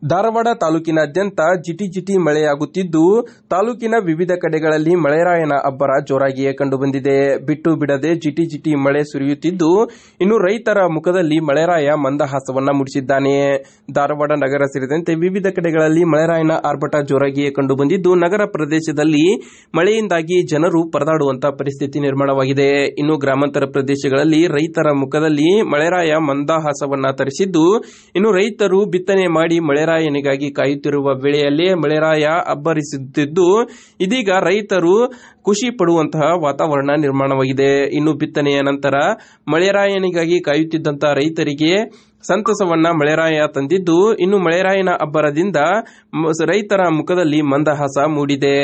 ಧಾರವಾಡ ತಾಲೂಕಿನಾದ್ಯಂತ ಜಿಟಿ ಜಿಟಿ ಮಳೆಯಾಗುತ್ತಿದ್ದು ತಾಲೂಕಿನ ವಿವಿಧ ಕಡೆಗಳಲ್ಲಿ ಮಳೆರಾಯನ ಅಬ್ಬರ ಜೋರಾಗಿಯೇ ಕಂಡುಬಂದಿದೆ ಬಿಟ್ಟು ಬಿಡದೆ ಜಿಟಿ ಜಿಟಿ ಮಳೆ ಸುರಿಯುತ್ತಿದ್ದು ಇನ್ನು ರೈತರ ಮುಖದಲ್ಲಿ ಮಳೆರಾಯ ಮಂದಹಾಸವನ್ನ ಮೂಡಿಸಿದ್ದಾನೆ ಧಾರವಾಡ ನಗರ ಸೇರಿದಂತೆ ವಿವಿಧ ಕಡೆಗಳಲ್ಲಿ ಮಳೆರಾಯನ ಆರ್ಭಟ ಜೋರಾಗಿಯೇ ಕಂಡುಬಂದಿದ್ದು ನಗರ ಪ್ರದೇಶದಲ್ಲಿ ಮಳೆಯಿಂದಾಗಿ ಜನರು ಪರದಾಡುವಂತಹ ಪರಿಸ್ಥಿತಿ ನಿರ್ಮಾಣವಾಗಿದೆ ಇನ್ನು ಗ್ರಾಮಾಂತರ ಪ್ರದೇಶಗಳಲ್ಲಿ ರೈತರ ಮುಖದಲ್ಲಿ ಮಳೆರಾಯ ಮಂದಹಾಸವನ್ನ ತರಿಸಿದ್ದು ಇನ್ನು ರೈತರು ಬಿತ್ತನೆ ಮಾಡಿ ಮಳೆರಾಯನಿಗಾಗಿ ಕಾಯುತ್ತಿರುವ ವೇಳೆಯಲ್ಲೇ ಮಳೆರಾಯ ಅಬ್ಬರಿಸುತ್ತಿದ್ದು ಇದೀಗ ರೈತರು ಖುಷಿ ಪಡುವಂತಹ ವಾತಾವರಣ ನಿರ್ಮಾಣವಾಗಿದೆ ಇನ್ನು ಬಿತ್ತನೆಯ ನಂತರ ಮಳೆರಾಯನಿಗಾಗಿ ಕಾಯುತ್ತಿದ್ದಂತಹ ರೈತರಿಗೆ ಸಂತಸವನ್ನ ಮಳೆರಾಯ ತಂದಿದ್ದು ಇನ್ನು ಮಳೆರಾಯನ ಅಬ್ಬರದಿಂದ ಮ- ರೈತರ ಮುಖದಲ್ಲಿ ಮಂದಹಾಸ ಮೂಡಿದೆ